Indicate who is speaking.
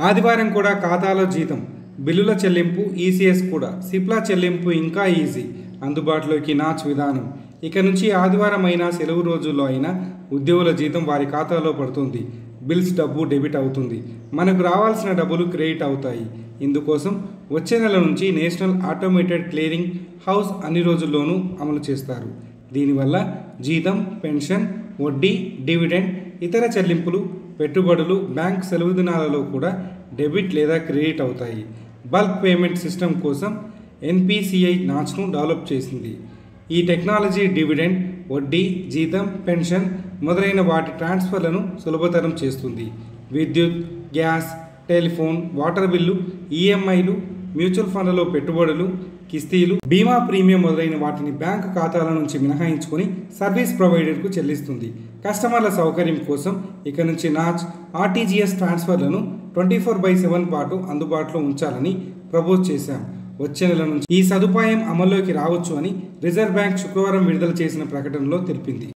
Speaker 1: ఆదివారం కూడా ఖాతాలో జీతం బిల్లుల చెల్లింపు ఈసీఎస్ కూడా సిప్లా చెల్లింపు ఇంకా ఈజీ అందుబాటులోకి నాచ్ విధానం ఇక నుంచి ఆదివారం అయినా సెలవు రోజుల్లో అయినా ఉద్యోగుల జీతం వారి ఖాతాలో పడుతుంది బిల్స్ డబ్బు డెబిట్ అవుతుంది మనకు రావాల్సిన డబ్బులు క్రెడిట్ అవుతాయి ఇందుకోసం వచ్చే నెల నుంచి నేషనల్ ఆటోమేటెడ్ క్లియరింగ్ హౌస్ అన్ని రోజుల్లోనూ అమలు చేస్తారు దీనివల్ల జీతం పెన్షన్ వడ్డీ డివిడెండ్ ఇతర చెల్లింపులు పెట్టుబడులు బ్యాంక్ సెలవు దినాలలో కూడా డెబిట్ లేదా క్రెడిట్ అవుతాయి బల్క్ పేమెంట్ సిస్టమ్ కోసం ఎన్పిసిఐ నాచ్ను డెవలప్ చేసింది ఈ టెక్నాలజీ డివిడెండ్ వడ్డీ జీతం పెన్షన్ మొదలైన వాటి ట్రాన్స్ఫర్లను సులభతరం చేస్తుంది విద్యుత్ గ్యాస్ టెలిఫోన్ వాటర్ బిల్లు ఈఎంఐలు మ్యూచువల్ ఫండ్లలో పెట్టుబడులు కిస్తీలు బీమా ప్రీమియం మొదలైన వాటిని బ్యాంకు ఖాతాల నుంచి మినహాయించుకొని సర్వీస్ ప్రొవైడర్కు చెల్లిస్తుంది కస్టమర్ల సౌకర్యం కోసం ఇక నుంచి నాచ్ ఆర్టీజీఎస్ ట్రాన్స్ఫర్లను ట్వంటీ ఫోర్ బై సెవెన్ పాటు అందుబాటులో ఉంచాలని ప్రపోజ్ చేశాం వచ్చే నెల నుంచి ఈ సదుపాయం అమల్లోకి రావచ్చు అని రిజర్వ్ బ్యాంక్ శుక్రవారం విడుదల చేసిన ప్రకటనలో తెలిపింది